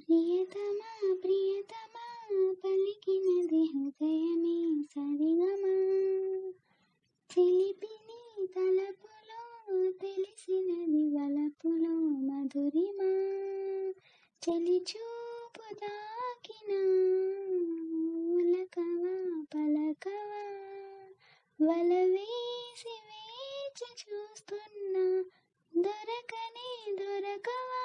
ప్రియతమా ప్రియతమా పలికినది హృదయమే సరిగమా చిలిపిని తలపులో తెలిసినది వలపులో మధురిమా చెలి చూపు తాకిన ఉలకవా పలకవా వల వేసి వేచి చూస్తున్నా దొరకని దొరకవా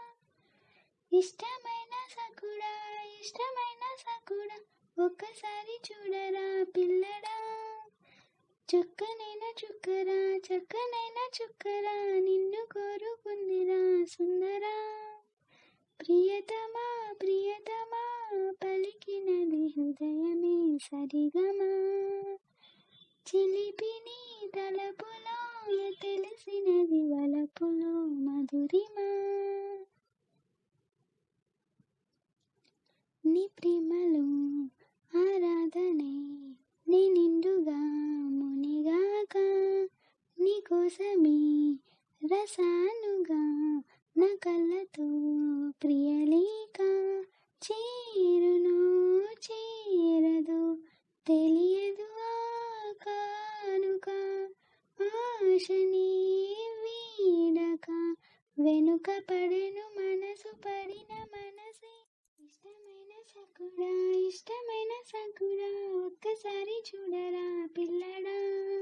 ఇష్టమైన సకుడా ఇష్టమైన సకుడా ఒక్కసారి చూడరా పిల్లడా చుక్కనైన చుక్కరా చక్కనైన చుక్కరా నిన్ను కోరుకుందిరా సుందరా ప్రియతమా ప్రియతమా పలికినది హృదయమే సరిగమా చిలిపిని తలపులో తెలిసినది వలపులో మధురిమా నీ ప్రేమలో ఆరాధనే నీ నిండుగా మునిగాక నీ కోసమే రసానుగా నా కళ్ళతో ప్రియలేక చేరును చేరదు తెలియదు ఆ కానుక ఆశని వీడక వెనుక పడెను మనసు పడిన మనసే ఇష్టమైన సకుడా ఇష్టమైన సకుడా ఒక్కసారి చూడరా పిల్లడా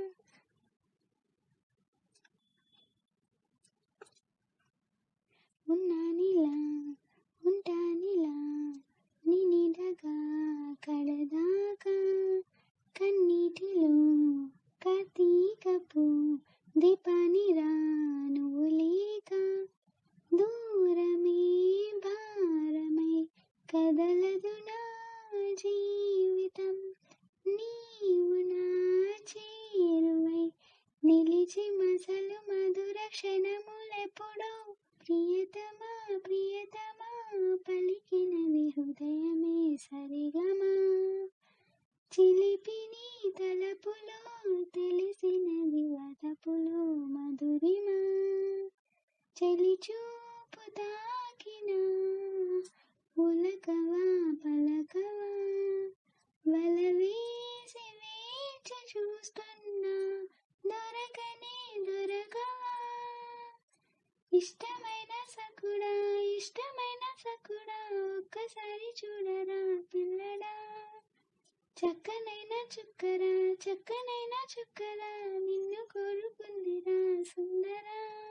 ఉన్నానిలా ఉంటానిలా నీ నీడగా కడదాకా కన్నీటిలో కార్తీకపు దీపాని నువ్వు లేక దూరమే భారమై కదలదు నా జీవితం నీవు నా చేరువై నిలిచి మసలు మధుర క్షణములెప్పుడో ప్రియతమా ప్రియతమా పలికినది హృదయమే సరిగమా చిలిపిని తలపులో తెలిసినది వదపులో మధురిమా చెలి చూపు తాకిన ఉలకవా పలకవా వల వేసి వేచి చూస్తున్నా దొరకని దొరకవా ఇష్టమైన సకుడా ఇష్టమైన సకుడా ఒక్కసారి చూడరా పిల్లడా చక్కనైన చుక్కరా చక్కనైన చుక్కరా నిన్ను కోరుకుందిరా సుందరా